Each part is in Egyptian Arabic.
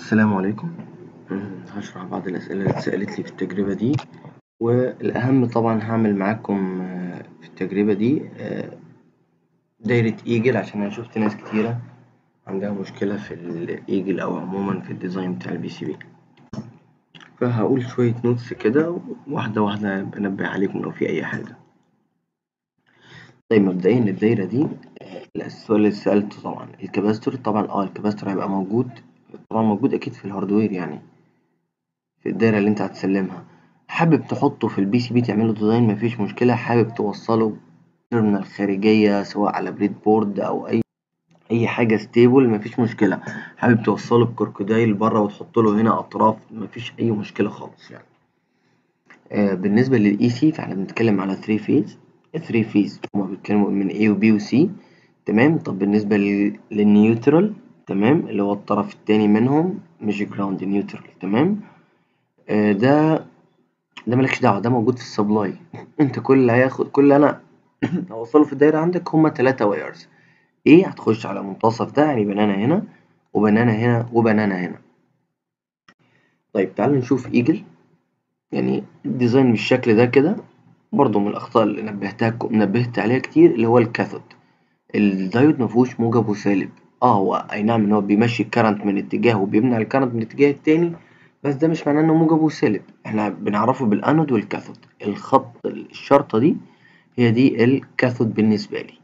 السلام عليكم هشرح بعض الأسئلة اللي اتسألت لي في التجربة دي والأهم طبعا هعمل معاكم في التجربة دي دايرة إيجل عشان أنا شوفت ناس كتيرة عندها مشكلة في الإيجل أو عموما في الديزاين بتاع البي سي بي فهقول شوية نوتس كده واحدة واحدة بنبه عليكم لو في أي حاجة طيب مبدئيا الدايرة دي السؤال اللي سألته طبعا الكباستور طبعا اه الكباستور هيبقى موجود طبعا موجود أكيد في الهاردوير يعني في الدايرة اللي أنت هتسلمها حابب تحطه في البي سي بي تعمله ديزاين مفيش مشكلة حابب توصله تيرمينال خارجية سواء على بريد بورد أو أي أي حاجة ستيبل مفيش مشكلة حابب توصله بكروكودايل بره وتحط له هنا أطراف مفيش أي مشكلة خالص يعني آه بالنسبة للإي سي فاحنا بنتكلم على 3 فيز 3 فيز هما بيتكلموا من A و B و C تمام طب بالنسبة للنيوترال تمام اللي هو الطرف التاني منهم مش جراوند نيوترال تمام آه ده ده مالكش دعوة ده موجود في السبلاي انت كل اللي هياخد كل اللي انا هوصله في الدايرة عندك هما تلاتة وايرز ايه هتخش على منتصف ده يعني بنانا هنا وبنانا هنا وبنانا هنا طيب تعالوا نشوف ايجل يعني الديزاين بالشكل ده كده برضه من الأخطاء اللي نبهتها نبهت عليها كتير اللي هو الكاثود الدايود مفهوش موجب وسالب اه هو أي نعم إن هو بيمشي الكرنت من اتجاه وبيمنع الكرنت من الاتجاه التاني بس ده مش معناه إنه موجب وسالب احنا بنعرفه بالأنود والكاثود الخط الشرطة دي هي دي الكاثود بالنسبة لي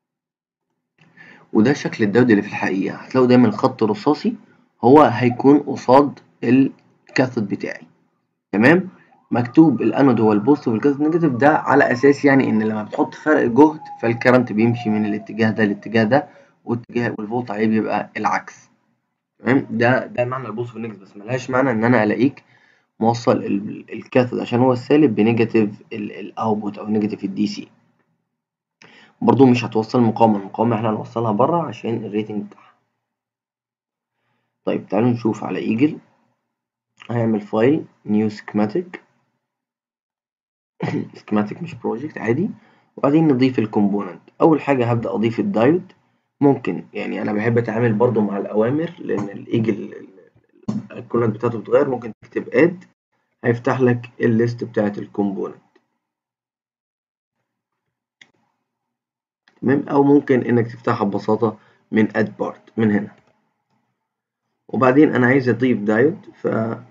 وده شكل الدايود اللي في الحقيقة هتلاقوا دايما خط رصاصي هو هيكون قصاد الكاثود بتاعي تمام مكتوب الانود هو البوزيتيف والكاثود نيجاتيف ده على اساس يعني ان لما بتحط فرق جهد فالكرنت بيمشي من الاتجاه ده للاتجاه ده والاتجاه والفولت عليه بيبقى العكس تمام ده ده معنى البوزيتيف والنيجاتيف بس ملهاش معنى ان انا الاقيك موصل الكاثود عشان هو السالب بنيجاتيف الاوتبوت او نيجاتيف الدي سي برضو مش هتوصل مقاومة المقاومة احنا هنوصلها بره عشان الريتنج بتاعها طيب تعالوا نشوف على ايجل هيعمل فايل نيو سكيماتيك سكيماتيك مش بروجكت عادي وبعدين نضيف الكومبوننت اول حاجه هبدا اضيف الدايود ممكن يعني انا بحب اتعامل برضو مع الاوامر لان الايجل الكونات بتاعته بتتغير ممكن تكتب اد هيفتح لك الليست بتاعت الكومبوننت تمام او ممكن انك تفتحها ببساطه من اد بارت من هنا وبعدين انا عايز اضيف دايود ف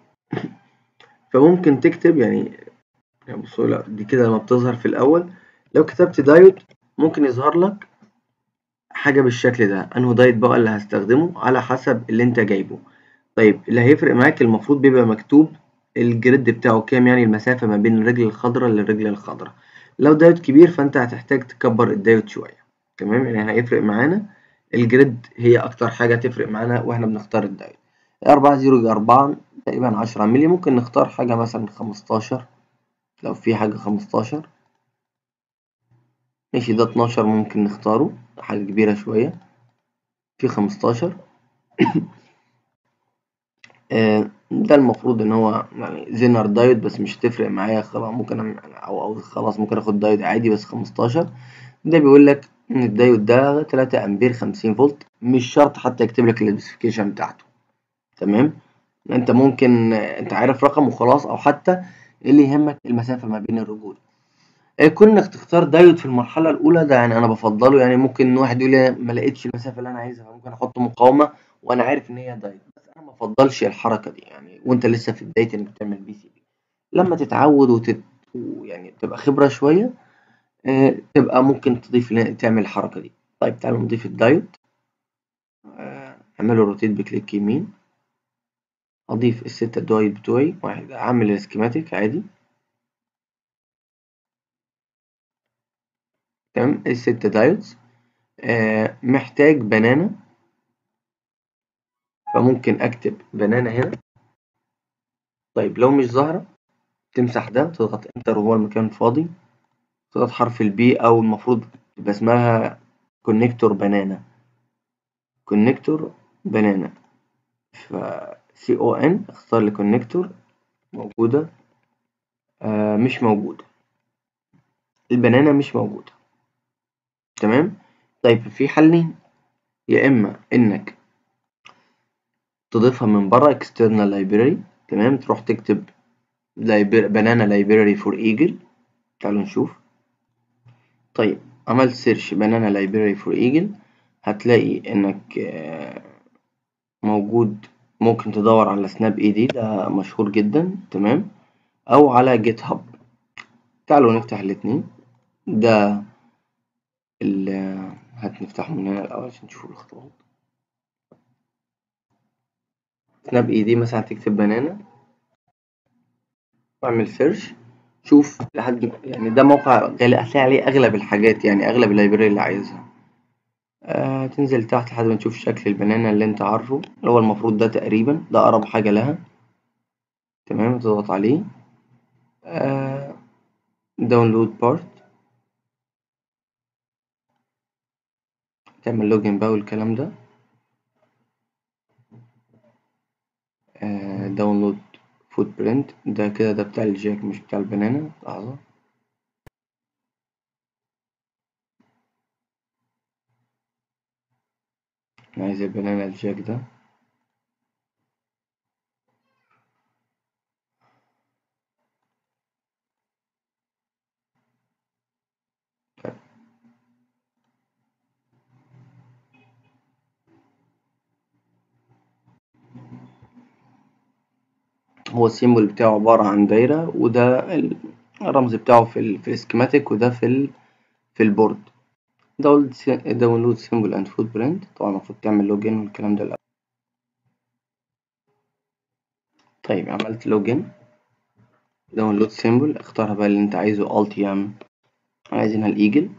فممكن تكتب يعني يعني بصوا لا دي كده لما بتظهر في الأول لو كتبت دايود ممكن يظهر لك حاجة بالشكل ده أنه دايود بقى اللي هستخدمه على حسب اللي أنت جايبه طيب اللي هيفرق معاك المفروض بيبقى مكتوب الجريد بتاعه كام يعني المسافة ما بين الرجل الخضراء للرجل الخضراء لو دايود كبير فأنت هتحتاج تكبر الدايود شوية تمام يعني هيفرق معانا الجريد هي أكتر حاجة تفرق معانا وإحنا بنختار الدايود أربعة زيرو أربعة تقريبا عشرة مللي ممكن نختار حاجة مثلا خمستاشر لو في حاجة خمستاشر ماشي ده اتناشر ممكن نختاره حاجة كبيرة شوية في خمستاشر ده المفروض ان هو يعني زينر دايود بس مش هتفرق معايا خلاص ممكن او او خلاص ممكن اخد دايود عادي بس خمستاشر ده بيقول لك ان الدايود ده تلاتة امبير خمسين فولت مش شرط حتى يكتب لك السبيسيفيكيشن بتاعته تمام انت ممكن انت عارف رقم وخلاص او حتى اللي يهمك المسافة ما بين الرجول كون انك تختار دايود في المرحلة الأولى ده يعني أنا بفضله يعني ممكن واحد يقول لي ما لقيتش المسافة اللي أنا عايزها ممكن أحط مقاومة وأنا عارف إن هي دايود بس أنا ما بفضلش الحركة دي يعني وأنت لسه في بداية إنك تعمل بي سي بي لما تتعود وتت... يعني تبقى خبرة شوية اه تبقى ممكن تضيف تعمل الحركة دي طيب تعالوا نضيف الدايود اه اعمله روتيت بكليك يمين أضيف الستة دايود بتوعي واحد أعمل السكيماتيك عادي تمام الستة دايودز آه محتاج بنانا فممكن أكتب بنانا هنا طيب لو مش ظاهرة تمسح ده تضغط انتر وهو المكان فاضي تضغط حرف البي أو المفروض تبقى اسمها كونكتور بنانا كونكتور بنانا ف سي او ان اختار لي كونكتور موجودة آه مش موجودة البنانة مش موجودة تمام طيب في حلين يا إما إنك تضيفها من بره external library تمام تروح تكتب banana library for eagle تعالوا نشوف طيب عملت سيرش banana library for eagle هتلاقي إنك آه، موجود ممكن تدور على سناب اي دي ده مشهور جدا تمام أو على جيت هاب تعالوا نفتح الاتنين ده ال هنفتحه من هنا الأول عشان تشوفوا الخطوات سناب اي دي مثلا تكتب بنانا واعمل سيرش شوف لحد يعني ده موقع غالي هتلاقي عليه أغلب الحاجات يعني أغلب اللايبراري اللي عايزها آه تنزل تحت لحد ما تشوف شكل البنانا اللي انت عارفه اللي هو المفروض ده تقريبا ده أقرب حاجة لها تمام تضغط عليه آه داونلود بارت تعمل لوجن بقى والكلام ده داونلود فوت برنت ده كده ده بتاع الجاك مش بتاع البنانا لحظة أنا عايز البنانا الجاك ده هو السيمبل بتاعه عبارة عن دايرة وده الرمز بتاعه في ال في السكيماتيك وده في ال في البورد داونلود سيمبل اند فوت برنت طبعا المفروض تعمل لوجن والكلام ده الأول طيب عملت لوجن داونلود سيمبل اختارها بقى اللي انت عايزه الت يام عايزينها الايجل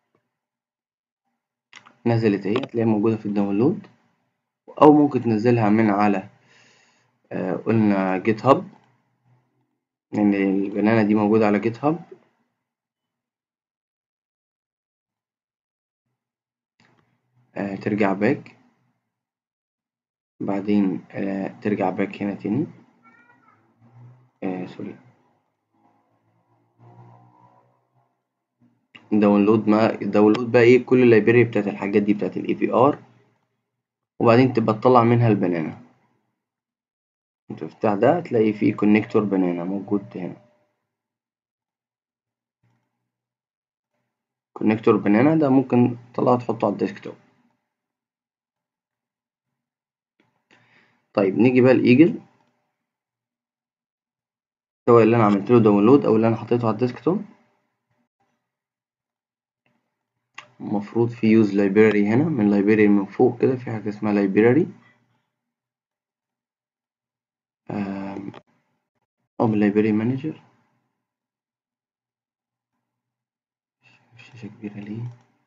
نزلت اهي هتلاقيها موجودة في الداونلود أو ممكن تنزلها من على آه قلنا جيت هاب لأن البنانة دي موجودة على جيت هاب آه ترجع باك بعدين آه ترجع باك هنا تاني سوري داونلود ما داونلود بقى ايه كل اللايبراري بتاعت الحاجات دي بتاعت الاي بي ار وبعدين تبقى تطلع منها البنانة تفتح ده تلاقي فيه كونكتور بنانا موجود هنا كونكتور بنانا ده ممكن تطلعه تحطه على الديسكتوب طيب نيجي بقى الإيجل سواء اللي أنا عملت له داونلود أو اللي أنا حطيته على الديسكتوب المفروض في يوز لايبراري هنا من لايبراري من فوق كده في حاجة اسمها لايبراري أو من لايبراري مانجر شاشة كبيرة ليه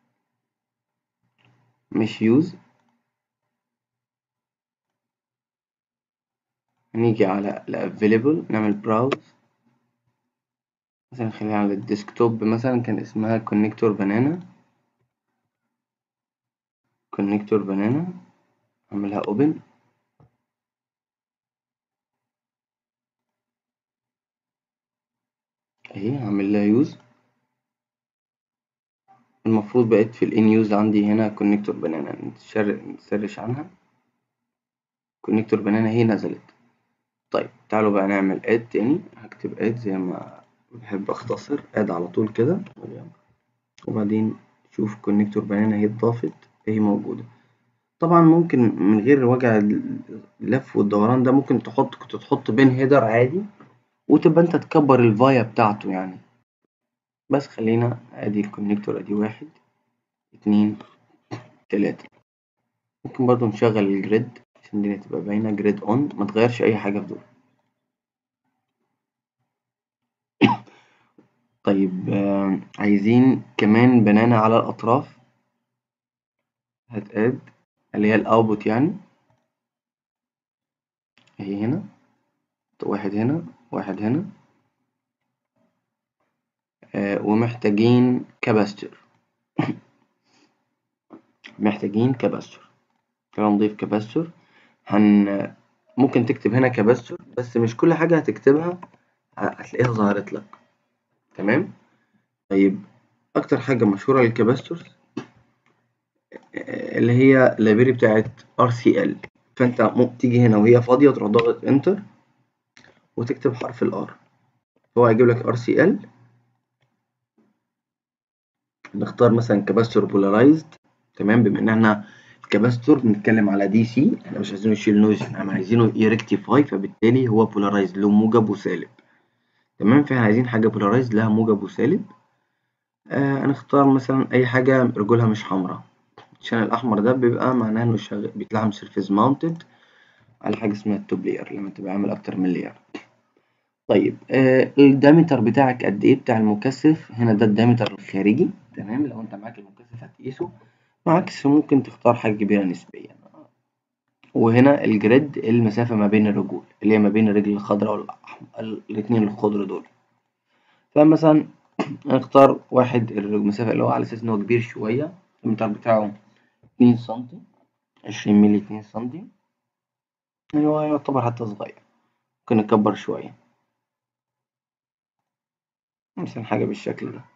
مش يوز هنيجي على الافيلبل نعمل براوز مثلا خلينا على الديسكتوب مثلا كان اسمها كونكتور بنانا كونكتور بنانا اعملها اوبن اهي هعمل لها يوز المفروض بقت في الان يوز عندي هنا كونكتور بنانا نسرش عنها كونكتور بنانا هي نزلت طيب تعالوا بقى نعمل اد تاني هكتب اد زي ما بحب اختصر اد على طول كده وبعدين شوف كونكتور بنانا هي اتضافت هي موجودة طبعا ممكن من غير وجع اللف والدوران ده ممكن تحط كنت تحط بين هيدر عادي وتبقى انت تكبر الفايا بتاعته يعني بس خلينا ادي الكونكتور ادي واحد اتنين تلاتة ممكن برضو نشغل الجريد عشان الدنيا تبقى باينة جريد اون ما تغيرش اي حاجة في دول طيب آه عايزين كمان بنانا على الأطراف هتاد اللي هي الأوتبوت يعني أهي هنا واحد هنا واحد هنا آه ومحتاجين كاباستور محتاجين كاباستور تعالوا نضيف كاباستور هن ممكن تكتب هنا كاباستور بس مش كل حاجة هتكتبها هتلاقيها ظهرت لك تمام طيب أكتر حاجة مشهورة للكاباستورز اللي هي اللايبرري بتاعت RCL فانت ممكن تيجي هنا وهي فاضيه تروح ضاغط انتر وتكتب حرف الار هو هيجيب لك ار سي ال نختار مثلا كاباستور بولارايزد تمام بما ان احنا الكاباستور بنتكلم على دي سي احنا مش عايزينه يشيل نويز احنا عايزينه يريكتيفاي فبالتالي هو بولارايزد له موجب وسالب تمام فاحنا عايزين حاجه بولارايزد لها موجب وسالب آه هنختار مثلا اي حاجه رجولها مش حمراء عشان الاحمر ده بيبقى معناه انه شغال بيتلعب سيرفيس ماونتد على حاجه اسمها التوب لير لما تبقى عامل اكتر من لير طيب آه الدايمتر بتاعك قد ايه بتاع المكثف هنا ده الدايمتر الخارجي تمام لو انت معاك المكثف هتقيسه معكس ممكن تختار حاجه كبيره نسبيا وهنا الجريد المسافه ما بين الرجول اللي هي ما بين الرجل الخضراء والاحمر الاثنين الخضر دول فمثلا هنختار واحد المسافه اللي هو على اساس ان هو كبير شويه الدايمتر بتاعه اتنين سنتي عشرين مللي اتنين سنتي يعني هو يعتبر حتى صغير ممكن نكبر شوية مثلا حاجة بالشكل ده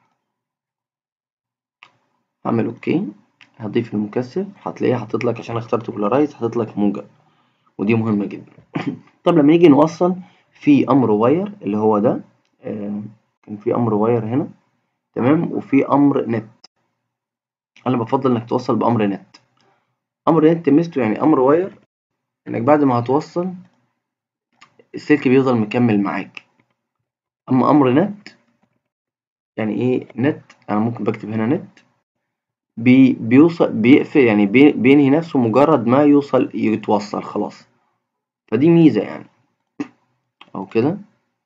هعمل اوكي هضيف المكثف هتلاقيه حاطط لك عشان اخترت بولارايز حاطط لك موجب ودي مهمة جدا طب لما نيجي نوصل في امر واير اللي هو ده آه كان في امر واير هنا تمام وفي امر نت انا بفضل انك توصل بامر نت امر نت ميزته يعني امر واير انك بعد ما هتوصل السلك بيفضل مكمل معاك اما امر نت يعني ايه نت انا ممكن بكتب هنا نت بي بيوصل بيقفل يعني بي بينهي نفسه مجرد ما يوصل يتوصل خلاص فدي ميزة يعني او كده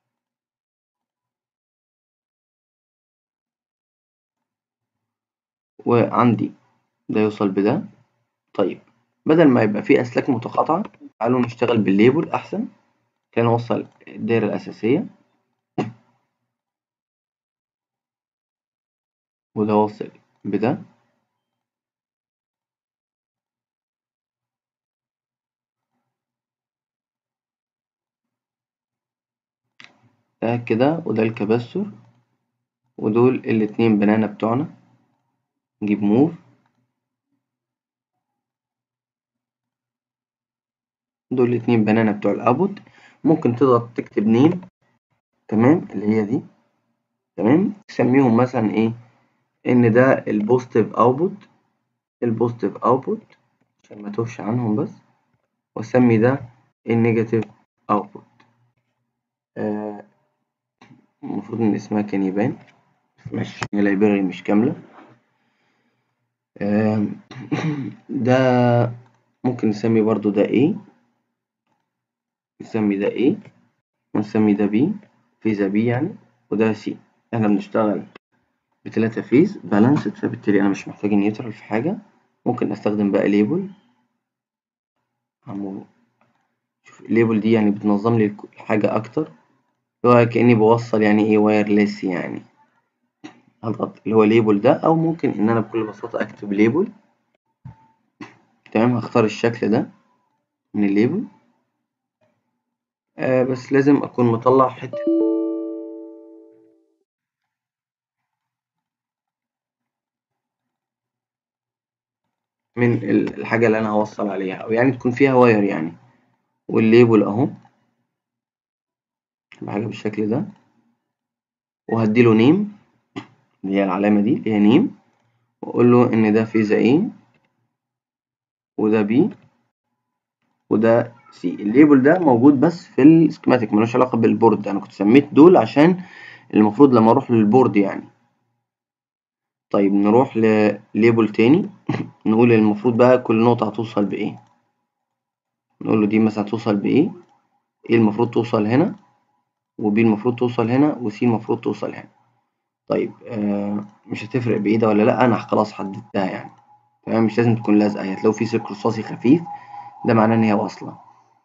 وعندي ده يوصل بده طيب بدل ما يبقى فيه أسلاك متقاطعة تعالوا نشتغل بالليبل أحسن كان نوصل الدايرة الأساسية وده واصل بده ده كده وده الكباستور ودول الاتنين بنانا بتوعنا نجيب موف دول الاتنين بنانا بتوع الأوتبوت ممكن تضغط تكتب نيم تمام اللي هي دي تمام تسميهم مثلا ايه ان ده البوزيتيف اوتبوت البوزيتيف اوتبوت عشان ما توهش عنهم بس واسمي ده النيجاتيف اوتبوت آه المفروض ان اسمها كان يبان مش لايبراري مش كاملة آه ده ممكن نسمي برضو ده A نسمي ده A ونسمي ده B فيزا B يعني وده C احنا بنشتغل بتلاتة فيز بالانسد فبالتالي أنا مش محتاج نيوترال في حاجة ممكن أستخدم بقى ليبل شوف الليبل دي يعني بتنظم لي الحاجة أكتر اللي هو كأني بوصل يعني إيه وايرلس يعني هضغط اللي هو ليبل ده أو ممكن إن أنا بكل بساطة أكتب ليبل تمام هختار الشكل ده من الليبل آه بس لازم أكون مطلع حتة من الحاجة اللي أنا هوصل عليها أو يعني تكون فيها واير يعني والليبل أهو بحاجة بالشكل ده وهديله نيم اللي هي العلامة دي اللي هي نيم وأقول له إن ده فيزا A وده B وده C الليبل ده موجود بس في السكيماتيك ملوش علاقة بالبورد أنا كنت سميت دول عشان المفروض لما أروح للبورد يعني طيب نروح لليبل تاني نقول المفروض بقى كل نقطة هتوصل بإيه نقول له دي مثلا هتوصل بإيه إيه المفروض توصل هنا وبي المفروض توصل هنا وسي المفروض توصل هنا طيب آه مش هتفرق بعيدة ولا لأ أنا خلاص حددتها يعني تمام مش لازم تكون لازقة هتلاقوا في سلك رصاصي خفيف ده معناه إن هي واصلة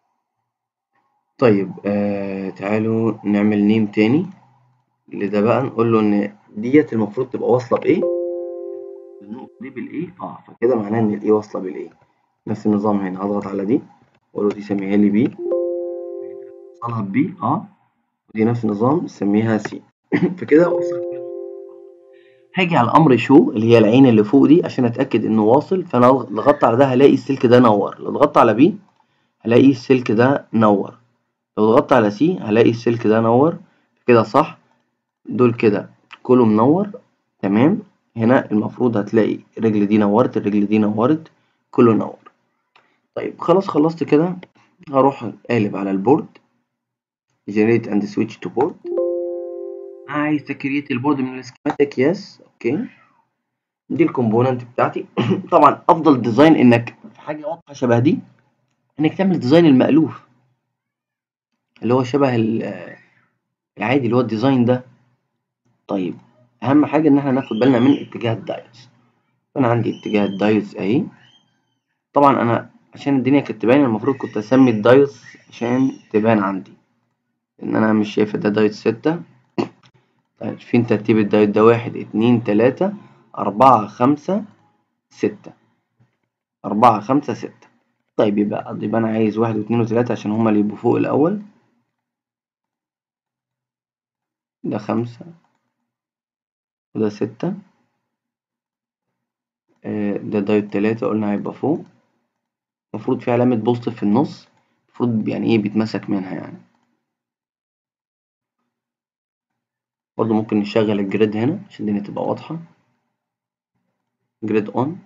طيب آه تعالوا نعمل نيم تاني لده بقى نقول له إن ديت المفروض تبقى واصلة بإيه النقطة دي بالإيه اه فكده معناه إن الإيه واصلة بالإيه نفس النظام هنا هضغط على دي وأقول له دي سميها لي بي وصلها ببي اه ودي نفس النظام سميها سي فكده وصلت هاجي على الامر شو اللي هي العين اللي فوق دي عشان اتاكد انه واصل فانا ضغطت على ده هلاقي السلك ده نور لو ضغطت على بي هلاقي السلك ده نور لو ضغطت على سي هلاقي السلك ده نور كده صح دول كده كله منور تمام هنا المفروض هتلاقي الرجل دي نورت الرجل دي نورت كله نور طيب خلاص خلصت كده هروح قالب على البورد generate and switch to board عايز تكريت البورد من السكيماتيك يس اوكي دي الكومبوننت بتاعتي طبعا افضل ديزاين انك في حاجه واضحه شبه دي انك تعمل ديزاين المألوف اللي هو شبه العادي اللي هو الديزاين ده طيب اهم حاجه ان احنا ناخد بالنا من اتجاه الدايتس فانا عندي اتجاه الدايتس اهي طبعا انا عشان الدنيا كانت تبان المفروض كنت اسمي الدايتس عشان تبان عندي ان انا مش شايف ده دايت ستة طيب فين ترتيب الدايت ده واحد اتنين تلاتة أربعة خمسة ستة أربعة خمسة ستة طيب يبقى يبقى أنا عايز واحد واتنين وتلاتة عشان هما اللي يبقوا فوق الأول ده خمسة وده ستة ده دايت تلاتة قلنا هيبقى فوق المفروض في علامة بوزيتيف في النص المفروض يعني ايه بيتمسك منها يعني برضه ممكن نشغل الجريد هنا عشان الدنيا تبقى واضحة جريد اون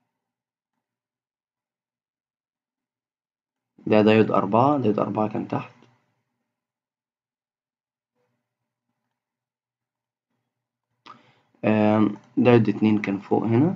ده دايود أربعة دايود أربعة كان تحت دايود اتنين كان فوق هنا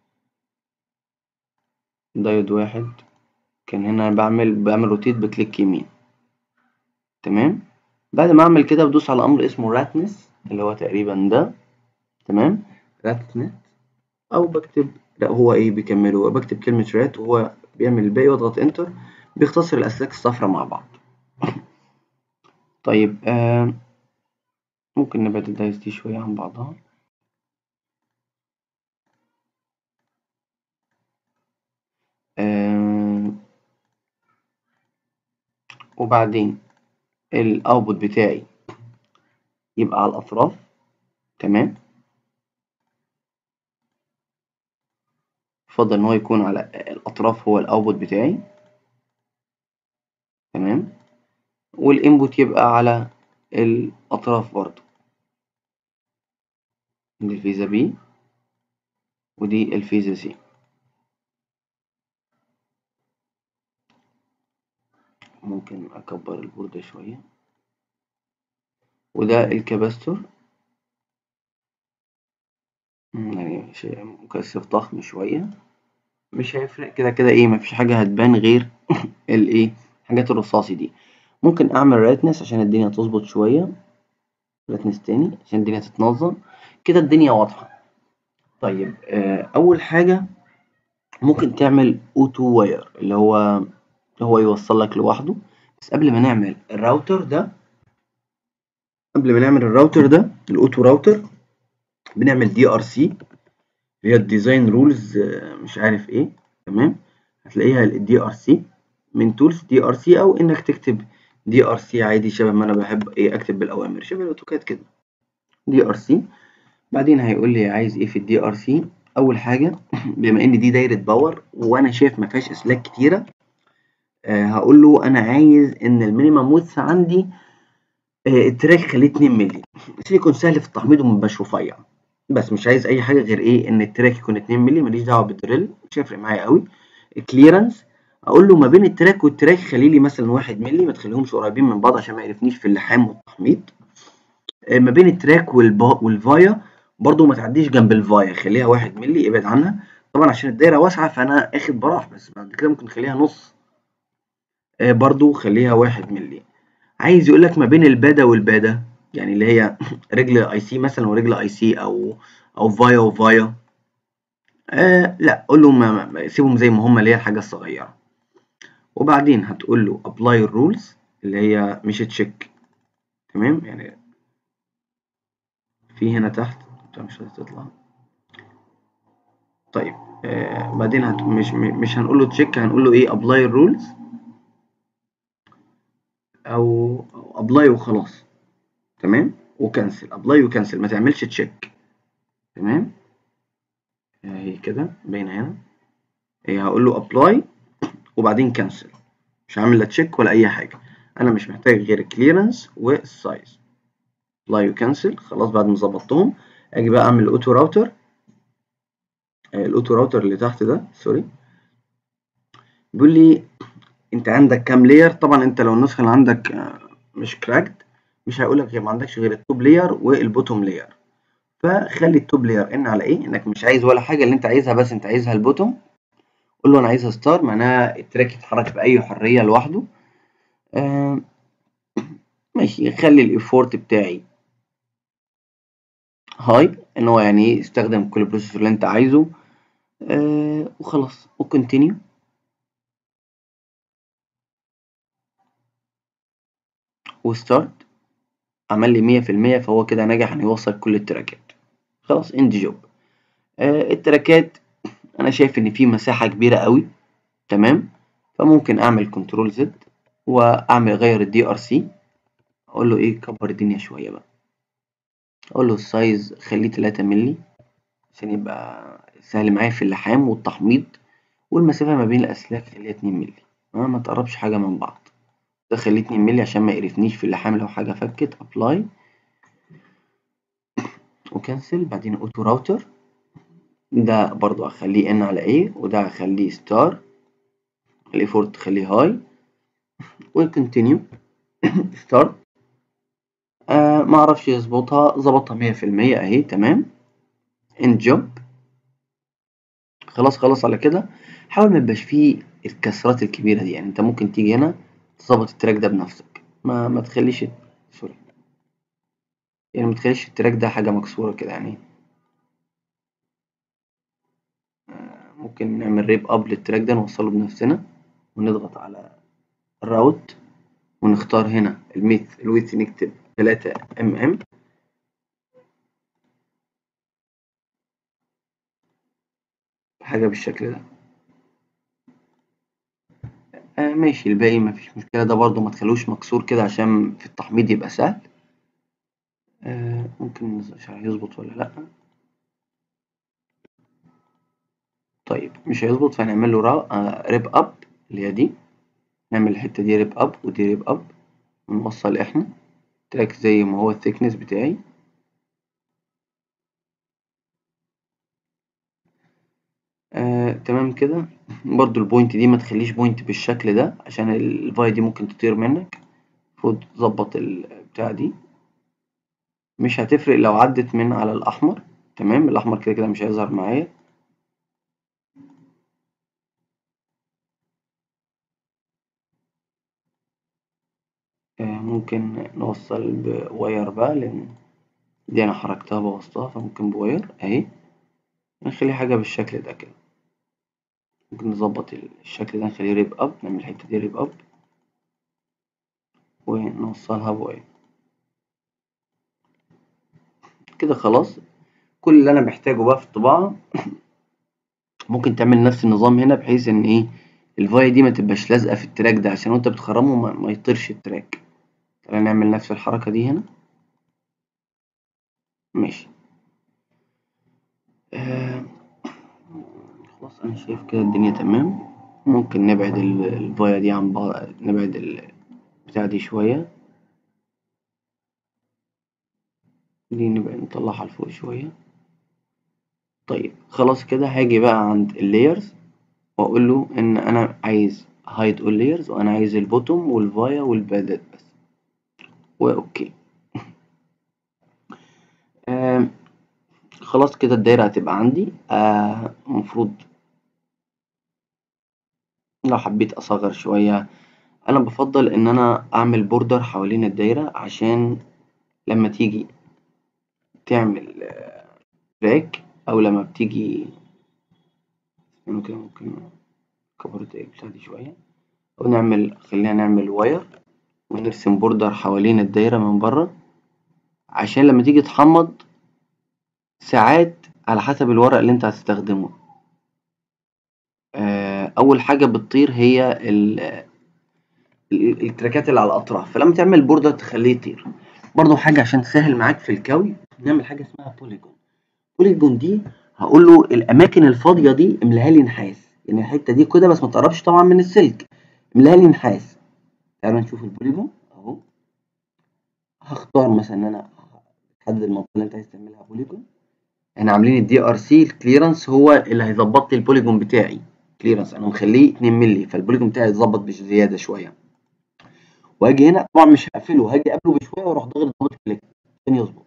دايود واحد كان هنا بعمل بعمل روتيت بكليك يمين تمام بعد ما اعمل كده بدوس على امر اسمه راتنس اللي هو تقريبا ده تمام راتنت او بكتب لا هو ايه بيكمله بكتب كلمة رات وهو بيعمل الباقي واضغط انتر بيختصر الاسلاك الصفراء مع بعض طيب آه ممكن نبعد الدايس دي شوية عن بعضها آه وبعدين الاوتبوت بتاعي يبقى على الاطراف تمام يفضل ان هو يكون على الاطراف هو الاوتبوت بتاعي تمام والانبوت يبقى على الاطراف برضو دي الفيزا بي ودي الفيزا سي ممكن اكبر البوردة شوية وده الكباستور يعني شيء مكثف ضخم شوية مش هيفرق كده كده ايه مفيش حاجة هتبان غير الايه الحاجات الرصاصي دي ممكن اعمل راتنس عشان الدنيا تظبط شوية راتنس تاني عشان الدنيا تتنظم كده الدنيا واضحة طيب آه اول حاجة ممكن تعمل اوتو واير اللي هو هو يوصل لك لوحده بس قبل ما نعمل الراوتر ده قبل ما نعمل الراوتر ده الاوتو راوتر بنعمل دي ار سي اللي هي الديزاين رولز مش عارف ايه تمام هتلاقيها الدي ار سي من تولز دي ار سي او انك تكتب دي ار سي عادي شبه ما انا بحب ايه اكتب بالاوامر شبه الاوتوكاد كده دي ار سي بعدين هيقول لي عايز ايه في الدي ار سي اول حاجه بما ان دي دايره باور وانا شايف ما فيهاش اسلاك كتيره آه هقول له انا عايز ان المينيمم ويدث عندي آه التراك خليه 2 مللي عشان يكون سهل في التحميض ومبقاش رفيع بس مش عايز اي حاجه غير ايه ان التراك يكون 2 مللي ماليش دعوه بالدريل مش هيفرق معايا قوي الكليرنس اقول له ما بين التراك والتراك خلي لي مثلا 1 مللي ما تخليهمش قريبين من بعض عشان ما يقرفنيش في اللحام والتحميض آه ما بين التراك والفايا برضو ما تعديش جنب الفايا خليها 1 مللي ابعد عنها طبعا عشان الدايره واسعه فانا اخد براح بس بعد كده ممكن اخليها نص آه برضو خليها 1 مللي عايز يقول لك ما بين الباده والباده يعني اللي هي رجل اي سي مثلا ورجل اي سي او او فايا وفايا آه لا قول له ما ما سيبهم زي ما هم اللي هي الحاجه الصغيره وبعدين هتقول له ابلاي الرولز اللي هي مش تشيك تمام يعني في هنا تحت مش هتطلع طيب آه بعدين هت... مش مش هنقول له تشيك هنقول له ايه ابلاي الرولز او ابلاي وخلاص تمام وكنسل ابلاي وكنسل ما تعملش تشيك تمام اهي كده باينه هنا هي هقول له ابلاي وبعدين كنسل مش هعمل لا تشيك ولا اي حاجه انا مش محتاج غير الكليرنس والسايز لاي وكنسل خلاص بعد ما ظبطتهم اجي بقى اعمل الاوتو راوتر الاوتو راوتر اللي تحت ده سوري بيقول لي انت عندك كام لاير طبعا انت لو النسخه اللي عندك مش كراكد مش هيقول لك ما عندكش غير التوب لاير والبوتوم لاير فخلي التوب لاير ان على ايه انك مش عايز ولا حاجه اللي انت عايزها بس انت عايزها البوتوم قول له انا عايزها ستار معناها التراك يتحرك باي حريه لوحده آه ماشي خلي الايفورت بتاعي هاي ان هو يعني ايه استخدم كل البروسيسور اللي انت عايزه آه وخلاص وكونتينيو وستارت عمل لي مية في المية فهو كده نجح انه يوصل كل التراكات خلاص اند جوب آه التراكات انا شايف ان في مساحة كبيرة قوي تمام فممكن اعمل كنترول زد واعمل اغير الدي ار سي اقول له ايه كبر الدنيا شوية بقى اقول له السايز خليه 3 مللي عشان يبقى سهل معايا في اللحام والتحميض والمسافة ما بين الاسلاك خليها 2 مللي ما تقربش حاجة من بعض ده خليه 2 مللي عشان ما يقرفنيش في اللحام لو حاجة فكت ابلاي وكنسل بعدين اوتو راوتر ده برضو اخليه ان على ايه وده اخليه ستار الايفورت خليه هاي وكونتينيو ستارت آه ما اعرفش يظبطها ظبطها مية في المية اهي تمام ان جوب خلاص خلاص على كده حاول ما يبقاش فيه الكسرات الكبيرة دي يعني انت ممكن تيجي هنا تظبط التراك ده بنفسك ما ما تخليش سوري يعني ما تخليش التراك ده حاجة مكسورة كده يعني ممكن نعمل ريب اب للتراك ده نوصله بنفسنا ونضغط على الراوت ونختار هنا الميث الويث نكتب 3 ام ام حاجة بالشكل ده آه ماشي الباقي مفيش مشكلة ده برضو ما تخلوش مكسور كده عشان في التحميض يبقى سهل آه ممكن مش هيظبط ولا لأ طيب مش هيظبط فهنعمل له ريب اب اللي هي دي نعمل الحتة دي ريب اب ودي ريب اب ونوصل احنا تراك زي ما هو الثيكنس بتاعي آه، تمام كده برضو البوينت دي ما تخليش بوينت بالشكل ده عشان الفاي دي ممكن تطير منك المفروض تظبط البتاع دي مش هتفرق لو عدت من على الأحمر تمام الأحمر كده كده مش هيظهر معايا ممكن نوصل بواير بقى لأن دي أنا حركتها بوظتها فممكن بواير أهي نخلي حاجة بالشكل ده كده ممكن نظبط الشكل ده نخليه ريب أب نعمل الحتة دي ريب أب ونوصلها بواير كده خلاص كل اللي أنا محتاجه بقى في الطباعة ممكن تعمل نفس النظام هنا بحيث إن إيه الفاية دي ما تبقاش لازقة في التراك ده عشان وأنت بتخرمه ما, ما يطيرش التراك تعالى نعمل نفس الحركة دي هنا ماشي آه خلاص أنا شايف كده الدنيا تمام ممكن نبعد الفاية دي عن بعض نبعد البتاع دي شوية دي نبقى نطلعها لفوق شوية طيب خلاص كده هاجي بقى عند اللايرز وأقول له إن أنا عايز hide all layers وأنا عايز البوتوم والفايا والبادات بس وأوكي آه خلاص كده الدايرة هتبقى عندي المفروض آه لو حبيت أصغر شوية أنا بفضل إن أنا أعمل بوردر حوالين الدايرة عشان لما تيجي تعمل تراك أو لما بتيجي ممكن ممكن كبر البتاع دي شوية أو نعمل خلينا نعمل واير ونرسم بوردر حوالين الدايرة من بره عشان لما تيجي تحمض ساعات على حسب الورق اللي انت هتستخدمه أول حاجة بتطير هي التراكات اللي على الأطراف فلما تعمل بوردر تخليه يطير برضو حاجة عشان تسهل معاك في الكوي نعمل حاجة اسمها بوليجون بوليجون دي هقول له الأماكن الفاضية دي املاها لي نحاس يعني الحتة دي كده بس ما تقربش طبعا من السلك املاها لي نحاس تعالوا نشوف البوليجون اهو هختار مثلا ان انا احدد المنطقه اللي انت عايز تعملها بوليجون احنا عاملين الدي ار سي الكليرنس هو اللي هيظبط لي البوليجون بتاعي كليرنس انا مخليه 2 مللي فالبوليجون بتاعي يتظبط بزياده شويه واجي هنا طبعا مش هقفله هاجي قبله بشويه واروح ضاغط دبل كليك عشان يظبط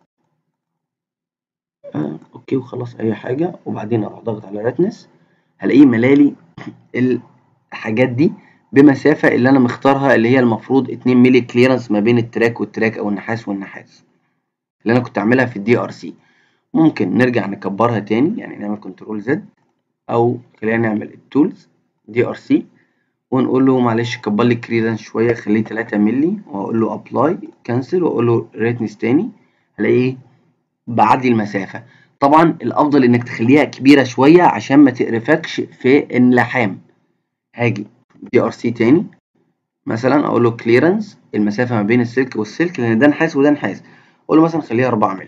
آه اوكي وخلاص اي حاجه وبعدين اروح ضاغط على ريتنس هلاقيه ملالي الحاجات دي بمسافه اللي انا مختارها اللي هي المفروض 2 مللي كليرنس ما بين التراك والتراك او النحاس والنحاس اللي انا كنت عاملها في الدي ار سي ممكن نرجع نكبرها تاني يعني نعمل كنترول زد او خلينا نعمل التولز دي ار سي ونقول له معلش كبر لي الكريدنس شويه خليه 3 مللي واقول له ابلاي كانسل واقول له ريتنس تاني هلاقيه بعدي المسافه طبعا الافضل انك تخليها كبيره شويه عشان ما تقرفكش في اللحام هاجي دي ار سي تاني مثلا اقول له كليرنس المسافه ما بين السلك والسلك لان ده نحاس وده نحاس اقول له مثلا خليها 4 مللي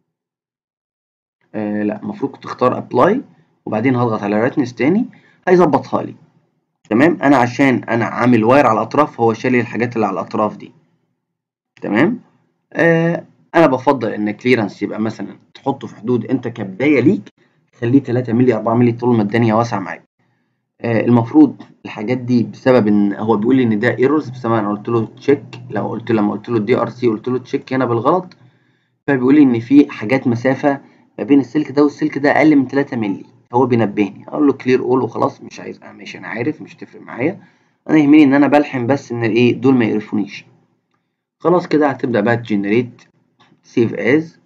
آه لا المفروض تختار ابلاي وبعدين هضغط على ريتنس تاني هيظبطها لي تمام انا عشان انا عامل واير على الاطراف هو شال لي الحاجات اللي على الاطراف دي تمام آه انا بفضل ان كليرنس يبقى مثلا تحطه في حدود انت كبدايه ليك خليه 3 مللي 4 مللي طول ما الدنيا واسعه معاك آه المفروض الحاجات دي بسبب ان هو بيقول لي ان ده ايرورز بسبب انا قلت له تشيك لو قلت لما قلت له الدي ار سي قلت له تشيك هنا بالغلط فبيقول لي ان في حاجات مسافه ما بين السلك ده والسلك ده اقل من 3 مللي هو بينبهني اقول له كلير اول وخلاص مش عايز أنا ماشي انا عارف مش هتفرق معايا انا يهمني ان انا بلحم بس ان الايه دول ما يقرفونيش خلاص كده هتبدا بقى تجنريت سيف از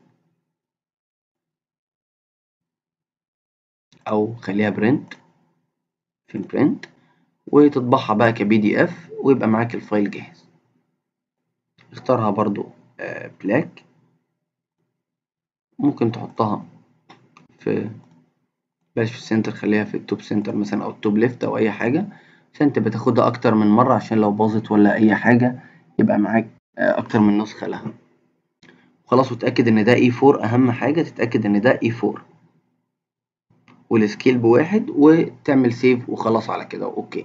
او خليها برنت في البرنت وتطبعها بقى كبي دي اف ويبقى معاك الفايل جاهز اختارها برضو آه بلاك ممكن تحطها في بلاش في السنتر خليها في التوب سنتر مثلا او التوب ليفت او اي حاجة عشان تبقى تاخدها اكتر من مرة عشان لو باظت ولا اي حاجة يبقى معاك اكتر من نسخة لها خلاص وتأكد ان ده اي 4 اهم حاجة تتأكد ان ده اي 4 والسكيل بواحد وتعمل سيف وخلاص على كده اوكي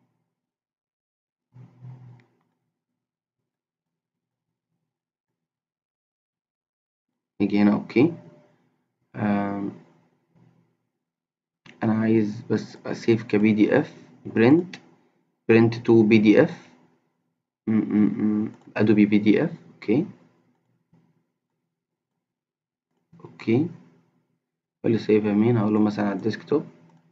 نيجي هنا اوكي آم. انا عايز بس اسيف كبي دي اف برنت برنت تو بي دي اف ادوبي بي دي اف اوكي اوكي اللي سيفها مين هقول له مثلا على الديسكتوب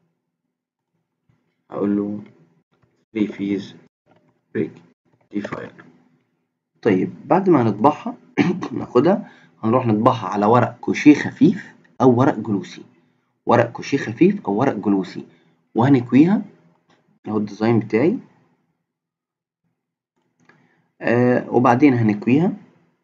هقول له فري فيز بريك دي فايل طيب بعد ما نطبعها ناخدها هنروح نطبعها على ورق كوشيه خفيف او ورق جلوسي ورق كوشيه خفيف او ورق جلوسي وهنكويها اهو الديزاين بتاعي آه وبعدين هنكويها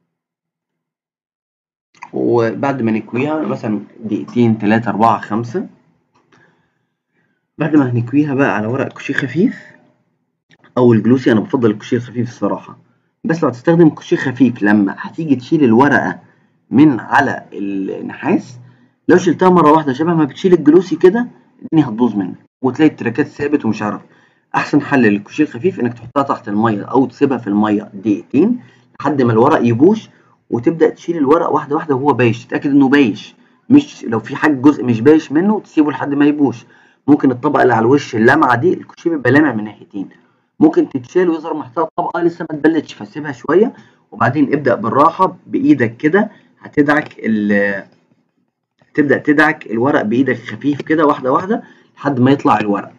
وبعد ما نكويها مثلا دقيقتين تلاتة أربعة خمسة بعد ما هنكويها بقى على ورق كوشيه خفيف أو الجلوسي أنا بفضل الكوشيه الخفيف الصراحة بس لو هتستخدم كوشيه خفيف لما هتيجي تشيل الورقة من على النحاس لو شلتها مرة واحدة شبه ما بتشيل الجلوسي كده الدنيا هتبوظ منك وتلاقي التراكات ثابت ومش عارف أحسن حل للكوشيه الخفيف إنك تحطها تحت المية أو تسيبها في المية دقيقتين لحد ما الورق يبوش وتبدا تشيل الورق واحده واحده وهو بايش تتاكد انه بايش مش لو في حاجه جزء مش بايش منه تسيبه لحد ما يبوش ممكن الطبقه اللي على الوش اللمعه دي الكوشيه بيبقى لامع من ناحيتين ممكن تتشال ويظهر محتوى الطبقه لسه ما اتبلتش فسيبها شويه وبعدين ابدا بالراحه بايدك كده هتدعك ال تبدا تدعك الورق بايدك خفيف كده واحده واحده لحد ما يطلع الورق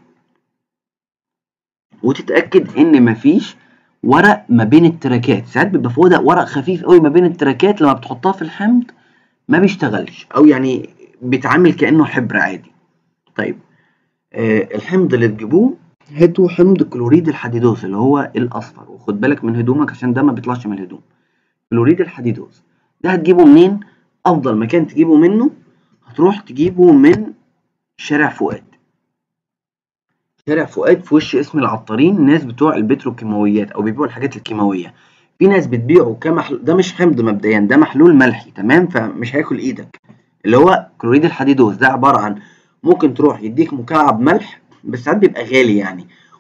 وتتاكد ان مفيش ورق ما بين التراكات ساعات بيبقى فوق ده ورق خفيف قوي ما بين التراكات لما بتحطها في الحمض ما بيشتغلش او يعني بيتعامل كانه حبر عادي طيب آه الحمض اللي تجيبوه هاتوا حمض كلوريد الحديدوز اللي هو الاصفر وخد بالك من هدومك عشان ده ما بيطلعش من الهدوم كلوريد الحديدوز ده هتجيبه منين افضل مكان تجيبه منه هتروح تجيبه من شارع فؤاد شارع فؤاد في وش اسم العطارين الناس بتوع البتروكيماويات او بيبيعوا الحاجات الكيماويه في ناس بتبيعه كمحلول ده مش حمض مبدئيا ده محلول ملحي تمام فمش هياكل ايدك اللي هو كلوريد الحديدوز ده عباره عن ممكن تروح يديك مكعب ملح بس ساعات بيبقى غالي يعني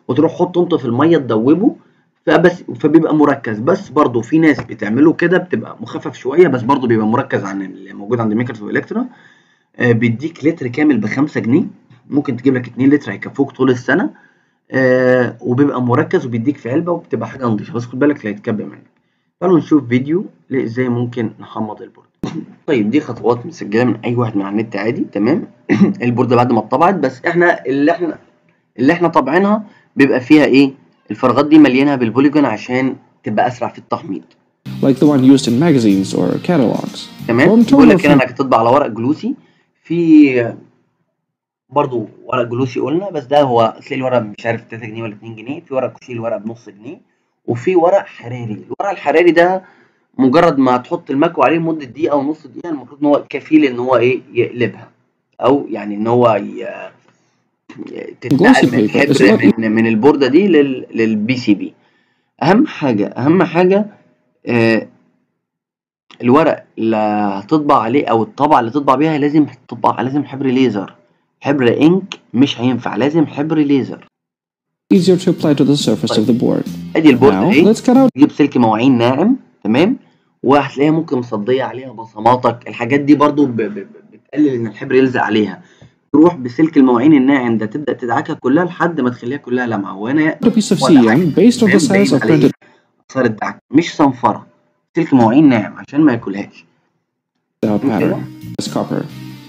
وتروح حطه انت في الميه تدوبه فبس فبيبقى مركز بس برضه في ناس بتعمله كده بتبقى مخفف شويه بس برضه بيبقى مركز عن اللي موجود عند ميكرز والكترا آه بيديك لتر كامل ب 5 جنيه ممكن تجيب لك 2 لتر هيكفوك طول السنه آه وبيبقى مركز وبيديك في علبه وبتبقى حاجه نظيفه بس خد بالك لا يتكب منك تعالوا نشوف فيديو ازاي ممكن نحمض البورد طيب دي خطوات مسجله من اي واحد من على النت عادي تمام البورده بعد ما اتطبعت بس احنا اللي احنا اللي احنا طابعينها بيبقى فيها ايه الفراغات دي مليانه بالبوليجون عشان تبقى اسرع في التحميض like the one used in magazines or catalogs. تمام Form بيقول لك toner هنا from- انك تطبع على ورق جلوسي في برضو ورق جلوسي قلنا بس ده هو تلاقي الورق مش عارف 3 جنيه ولا 2 جنيه في ورق كوشي الورق بنص جنيه وفي ورق حراري الورق الحراري ده مجرد ما تحط المكوى عليه لمده دقيقه او نص دقيقه المفروض ان هو كفيل ان هو ايه يقلبها او يعني ان هو ي... تتنقل من Glossy paper is الحبر not- من, من البورده دي لل... للبي سي بي اهم حاجه اهم حاجه آه الورق اللي هتطبع عليه او الطبعه اللي تطبع بيها لازم تطبع لازم حبر ليزر حبر انك مش هينفع لازم حبر ليزر easier to apply to the surface of the board. ادي البورد Now, اهي let's cut out تجيب سلك مواعين ناعم تمام وهتلاقيها ممكن مصديه عليها بصماتك الحاجات دي برضو ب... ب... ب- بتقلل ان الحبر يلزق عليها تروح بسلك المواعين الناعم ده تبدا تدعكها كلها لحد ما تخليها كلها لمعه وهنا a piece of ولا حاجة. CM based on the باين size of عليه printed اثار الدعك مش صنفره سلك مواعين ناعم عشان ما ياكلهاش out pattern as copper.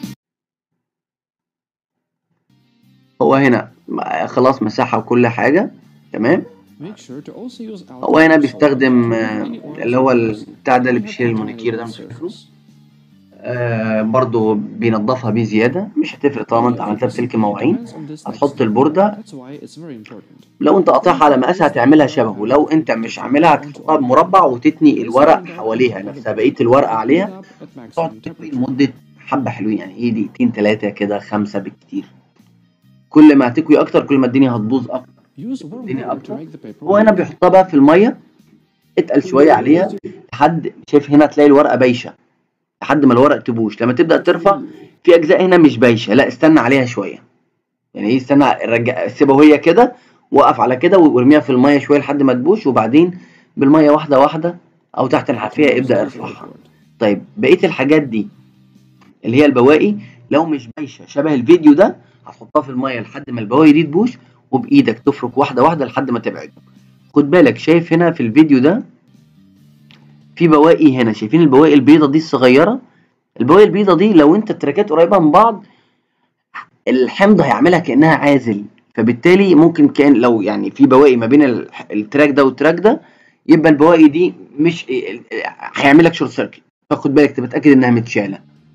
هو هنا خلاص مساحه وكل حاجه تمام Make sure to also use هو هنا alcohol بيستخدم solvent آه، to remove any اللي هو oils البتاع ده اللي that بيشيل contaminate المونيكير ده the مش فاكره surface. آه برضو بينضفها بيه زيادة مش هتفرق طالما انت عملتها بسلك مواعين Depends on this هتحط next البوردة That's why it's very important. لو انت قاطعها على مقاسها هتعملها شبهه لو انت مش عاملها هتحطها بمربع وتتني الورق حواليها نفسها بقية الورقة عليها Heat up at maximum تقعد تكوي temperature. لمدة حبة حلوين يعني ايه دقيقتين تلاتة كده خمسة بالكتير كل ما هتكوي اكتر كل ما الدنيا هتبوظ اكتر Use warm الدنيا water to اكتر make the paper هو هنا بيحطها بقى في المية اتقل شوية عليها لحد شايف هنا تلاقي الورقة بايشة لحد ما الورق تبوش لما تبدأ ترفع في أجزاء هنا مش بايشة لا استنى عليها شوية يعني ايه استنى رجع سيبها وهي كده وقف على كده وارميها في المية شوية لحد ما تبوش وبعدين بالمية واحدة واحدة أو تحت الحنفية ابدأ ارفعها طيب بقية الحاجات دي اللي هي البواقي لو مش بايشة شبه الفيديو ده هتحطها في المية لحد ما البواقي دي تبوش وبإيدك تفرك واحدة واحدة لحد ما تبعد خد بالك شايف هنا في الفيديو ده في بواقي هنا شايفين البواقي البيضة دي الصغيرة البواقي البيضة دي لو انت التراكات قريبة من بعض الحمض هيعملها كأنها عازل فبالتالي ممكن كان لو يعني في بواقي ما بين ال- التراك ده والتراك ده يبقى البواقي دي مش هيعمل لك شورت سيركت فخد بالك تبقى متأكد انها متشالة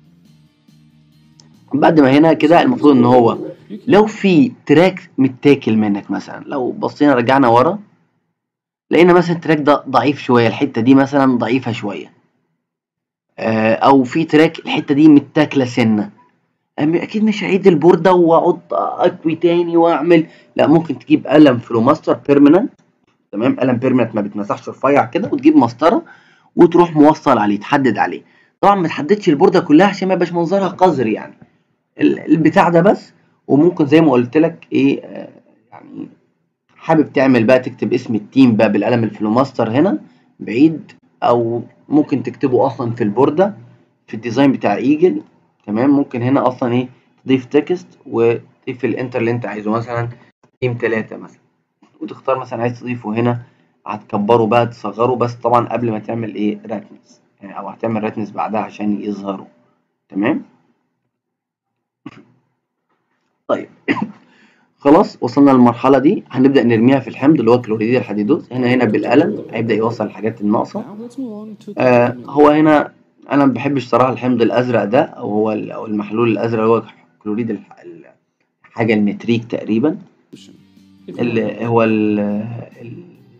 بعد ما هنا كده المفروض ان هو لو في تراك متاكل منك مثلا لو بصينا رجعنا ورا لقينا مثلا التراك ده ضعيف شويه الحته دي مثلا ضعيفه شويه آه، او في تراك الحته دي متاكله سنه أم- اكيد مش هعيد البورده واقعد اكوي تاني واعمل لا ممكن تجيب قلم فلوماستر بيرمننت تمام قلم بيرمننت ما بيتمسحش رفيع كده وتجيب مسطره وتروح موصل عليه تحدد عليه طبعا ما تحددش البورده كلها عشان ما يبقاش منظرها قذر يعني ال- البتاع ده بس وممكن زي ما قلت لك ايه آه، يعني حابب تعمل بقى تكتب اسم التيم بقى بالقلم الفلوماستر هنا بعيد او ممكن تكتبه اصلا في البورده في الديزاين بتاع ايجل تمام ممكن هنا اصلا ايه تضيف تكست وتضيف الانتر اللي انت عايزه مثلا تيم ثلاثة مثلا وتختار مثلا عايز تضيفه هنا هتكبره بقى تصغره بس طبعا قبل ما تعمل ايه راتنس يعني او هتعمل راتنس بعدها عشان يظهروا تمام طيب خلاص وصلنا للمرحلة دي هنبدأ نرميها في الحمض اللي هو كلوريد الحديدوز هنا هنا بالقلم هيبدأ يوصل الحاجات الناقصة Now let's move on to آه the هو هنا انا ما بحبش صراحه الحمض الازرق ده او هو ال- او المحلول الازرق اللي هو كلوريد الح- ال- حاجه المتريك تقريبا solution. If you اللي هو ال ال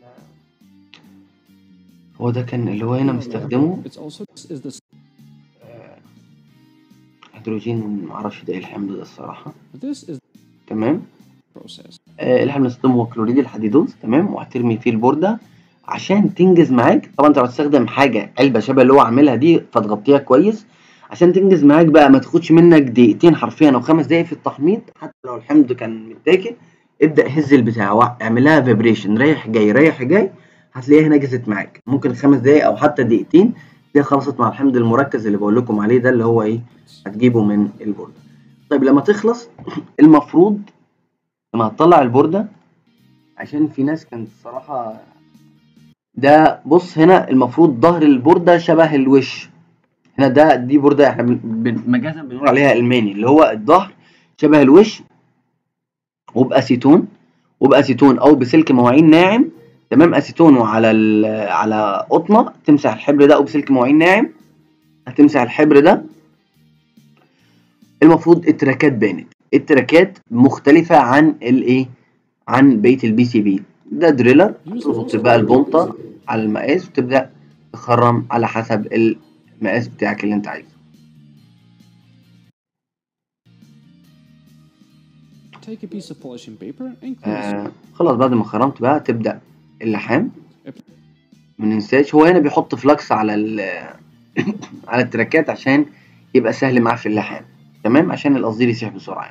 هو ده كان اللي هو هنا مستخدمه It's also this is the هيدروجين معرفش ده ايه الحمض ده الصراحه this is تمام the process. آه اللي احنا بنستخدمه هو كلوريد الحديدوز تمام وهترمي فيه البورده عشان تنجز معاك طبعا انت لو هتستخدم حاجه علبه شبه اللي هو عاملها دي فتغطيها كويس عشان تنجز معاك بقى ما تاخدش منك دقيقتين حرفيا او خمس دقايق في التحميض حتى لو الحمض كان متاكل ابدا هز البتاع وع- اعمل لها فيبريشن رايح جاي رايح جاي هتلاقيها نجزت معاك ممكن خمس دقايق او حتى دقيقتين تلاقيها خلصت مع الحمض المركز اللي بقول لكم عليه ده اللي هو ايه هتجيبه من البورده طيب لما تخلص المفروض لما هتطلع البورده عشان في ناس كانت الصراحه ده بص هنا المفروض ظهر البورده شبه الوش هنا ده دي بورده احنا بن- بن- مجازا بنقول عليها الماني اللي هو الظهر شبه الوش وباسيتون وباسيتون او بسلك مواعين ناعم تمام اسيتون وعلى ال- على قطنه تمسح الحبر ده او بسلك مواعين ناعم هتمسح الحبر ده المفروض التراكات بانت التراكات مختلفه عن الايه عن بقيه البي سي بي ده دريلر تظبط بقى البنطه على المقاس وتبدا تخرم على حسب المقاس بتاعك اللي انت عايزه Take a piece of polishing paper and clean آه خلاص بعد ما خرمت بقى تبدا اللحام ما ننساش هو هنا بيحط فلكس على ال على التراكات عشان يبقى سهل معاه في اللحام تمام عشان القصدير يسيح بسرعه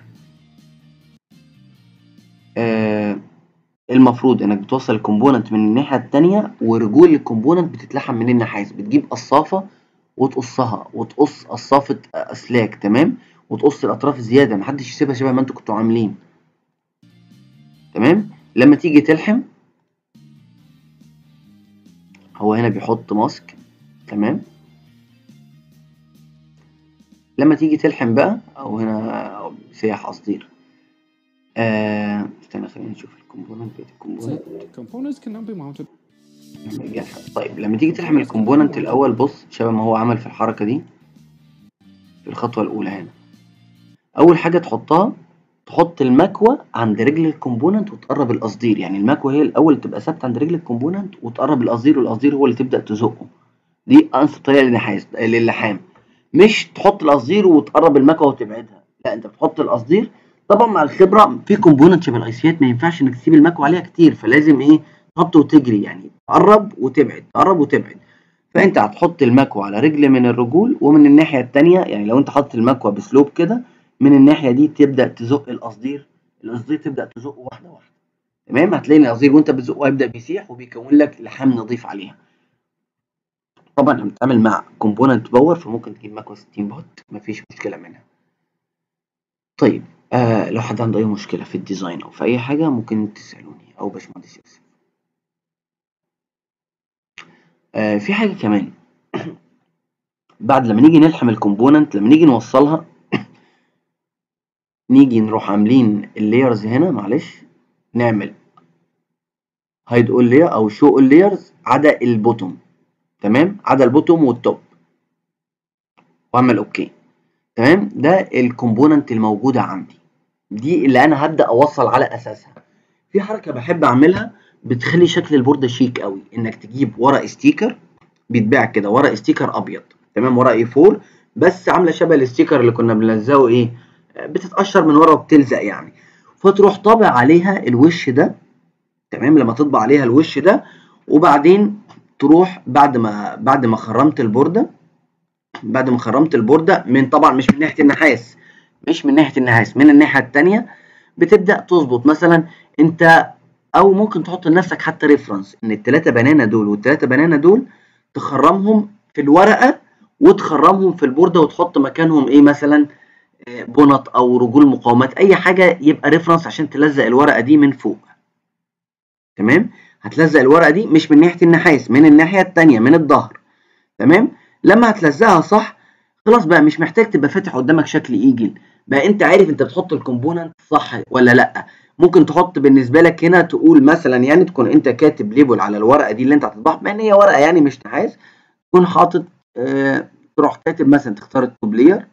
آه المفروض انك بتوصل الكومبوننت من الناحيه التانية ورجول الكومبوننت بتتلحم من النحاس بتجيب قصافه وتقصها وتقص قصافه اسلاك تمام وتقص الاطراف زياده محدش يسيبها شبه ما انتوا كنتوا عاملين تمام لما تيجي تلحم هو هنا بيحط ماسك تمام لما تيجي تلحم بقى او هنا سياح قصدير آه استنى خلينا نشوف الكومبوننت بقية الكومبوننت That's it. Components cannot be mounted. لما يجي ألحم. طيب لما تيجي تلحم الكومبوننت الاول بص شبه ما هو عمل في الحركه دي في الخطوه الاولى هنا اول حاجه تحطها تحط المكوى عند رجل الكومبوننت وتقرب القصدير يعني المكوى هي الاول تبقى ثابته عند رجل الكومبوننت وتقرب القصدير والقصدير هو اللي تبدا تزقه دي انسب طريقه للنحاس للحام مش تحط القصدير وتقرب المكوى وتبعدها لا انت بتحط القصدير طبعا مع الخبره في كومبوننت شبه الايسيات ما ينفعش انك تسيب المكوى عليها كتير فلازم ايه تحط وتجري يعني تقرب وتبعد تقرب وتبعد فانت هتحط المكوى على رجل من الرجول ومن الناحيه التانية يعني لو انت حاطط المكوى بسلوب كده من الناحيه دي تبدا تزق القصدير القصدير تبدا تزقه واحده واحده تمام هتلاقي القصدير وانت بتزقه هيبدا بيسيح وبيكون لك لحام نظيف عليها طبعا لما بتتعامل مع كومبوننت باور فممكن تجيب مكوى 60 واط مفيش مشكله منها طيب آه لو حد عنده اي مشكله في الديزاين او في اي حاجه ممكن تسالوني او باشمهندس يوسف آه في حاجه كمان بعد لما نيجي نلحم الكومبوننت لما نيجي نوصلها نيجي نروح عاملين اللايرز هنا معلش نعمل هايد اول لاير او شو اول لايرز عدا البوتوم تمام عدا البوتوم والتوب واعمل اوكي تمام ده الكومبوننت الموجوده عندي دي اللي انا هبدا اوصل على اساسها في حركه بحب اعملها بتخلي شكل البورده شيك قوي انك تجيب ورق ستيكر بيتباع كده ورق ستيكر ابيض تمام ورق اي 4 بس عامله شبه الستيكر اللي كنا بنلزقه ايه بتتقشر من ورا وبتلزق يعني فتروح طابع عليها الوش ده تمام لما تطبع عليها الوش ده وبعدين تروح بعد ما بعد ما خرمت البورده بعد ما خرمت البورده من طبعا مش من ناحيه النحاس مش من ناحيه النحاس من الناحيه التانية بتبدا تظبط مثلا انت او ممكن تحط لنفسك حتى ريفرنس ان الثلاثه بنانا دول والثلاثه بنانا دول تخرمهم في الورقه وتخرمهم في البورده وتحط مكانهم ايه مثلا آه، بنط او رجول مقاومات اي حاجه يبقى ريفرنس عشان تلزق الورقه دي من فوق تمام هتلزق الورقه دي مش من ناحيه النحاس من الناحيه التانية من الظهر تمام لما هتلزقها صح خلاص بقى مش محتاج تبقى فاتح قدامك شكل ايجل بقى انت عارف انت بتحط الكومبوننت صح ولا لا ممكن تحط بالنسبه لك هنا تقول مثلا يعني تكون انت كاتب ليبل على الورقه دي اللي انت هتطبعها بما ان هي ورقه يعني مش نحاس تكون حاطط آه تروح كاتب مثلا تختار التوب لير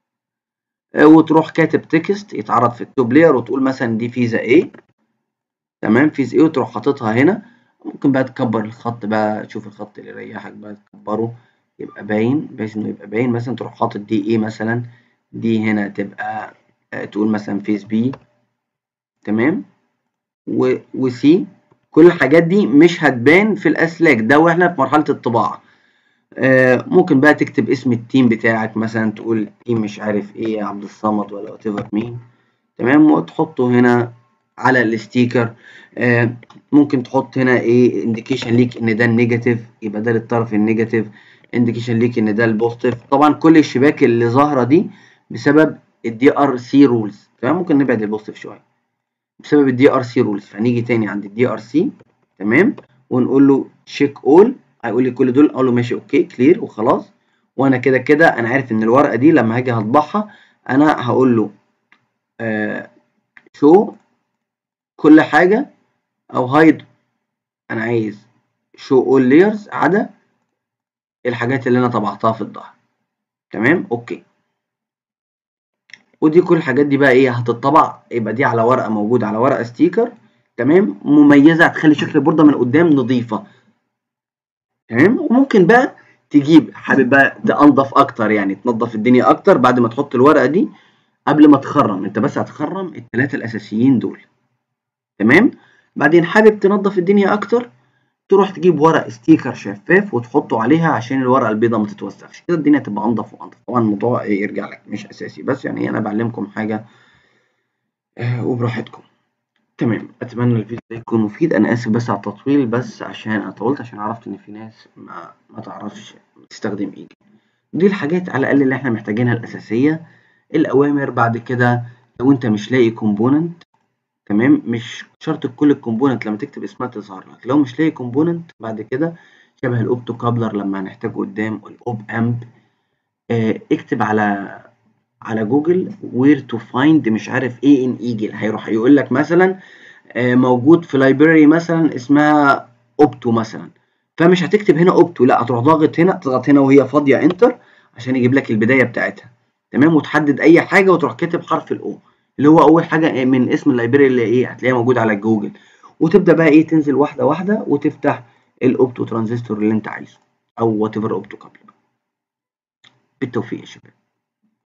آه وتروح كاتب تكست يتعرض في التوب لير وتقول مثلا دي فيزا ايه تمام فيزا ايه وتروح حاططها هنا ممكن بقى تكبر الخط بقى تشوف الخط اللي يريحك بقى تكبره يبقى باين بحيث انه يبقى باين مثلا تروح حاطط دي ايه مثلا دي هنا تبقى آه، تقول مثلا فيس بي تمام و وسي كل الحاجات دي مش هتبان في الاسلاك ده واحنا في مرحله الطباعه آه ممكن بقى تكتب اسم التيم بتاعك مثلا تقول تيم مش عارف ايه عبد الصمد ولا وات ايفر مين تمام وتحطه هنا على الستيكر آه ممكن تحط هنا ايه انديكيشن ليك ان ده النيجاتيف يبقى ده للطرف النيجاتيف انديكيشن ليك ان ده البوزيتيف طبعا كل الشباك اللي ظاهره دي بسبب الدي ار سي رولز تمام ممكن نبعد البوزيتيف شويه بسبب الدي ار سي رولز فنيجي تاني عند الدي ار سي تمام ونقول له تشيك اول هيقول لي كل دول اقول له ماشي اوكي كلير وخلاص وانا كده كده انا عارف ان الورقه دي لما هاجي هطبعها انا هقول له آه شو كل حاجه او هايد انا عايز شو اول layers عدا الحاجات اللي انا طبعتها في الظهر تمام اوكي ودي كل الحاجات دي بقى ايه هتطبع يبقى دي على ورقه موجوده على ورقه ستيكر تمام مميزه هتخلي شكل البورده من قدام نظيفه تمام وممكن بقى تجيب حابب بقى تنضف اكتر يعني تنضف الدنيا اكتر بعد ما تحط الورقه دي قبل ما تخرم انت بس هتخرم الثلاثه الاساسيين دول تمام بعدين حابب تنضف الدنيا اكتر تروح تجيب ورق ستيكر شفاف وتحطه عليها عشان الورقه البيضاء ما تتوسخش كده الدنيا تبقى انضف وانضف طبعا الموضوع يرجع لك مش اساسي بس يعني انا بعلمكم حاجه آه وبراحتكم تمام اتمنى الفيديو ده يكون مفيد انا اسف بس على التطويل بس عشان انا طولت عشان عرفت ان في ناس ما, ما تعرفش تستخدم ايجل دي الحاجات على الاقل اللي احنا محتاجينها الاساسيه الاوامر بعد كده لو انت مش لاقي كومبوننت تمام مش شرط كل الكومبوننت لما تكتب اسمها تظهر لك لو مش لاقي كومبوننت بعد كده شبه الاوبتو كابلر لما هنحتاجه قدام الاوب امب اه اكتب على على جوجل وير تو فايند مش عارف ايه ان ايجل هيروح يقول لك مثلا اه موجود في لايبراري مثلا اسمها اوبتو مثلا فمش هتكتب هنا اوبتو لا هتروح ضاغط هنا تضغط هنا وهي فاضيه انتر عشان يجيب لك البدايه بتاعتها تمام وتحدد اي حاجه وتروح كاتب حرف الاو اللي هو اول حاجه من اسم اللايبراري اللي ايه هتلاقيها موجوده على جوجل وتبدا بقى ايه تنزل واحده واحده وتفتح الاوبتو ترانزستور اللي انت عايزه او وات ايفر اوبتو كابل بالتوفيق يا شباب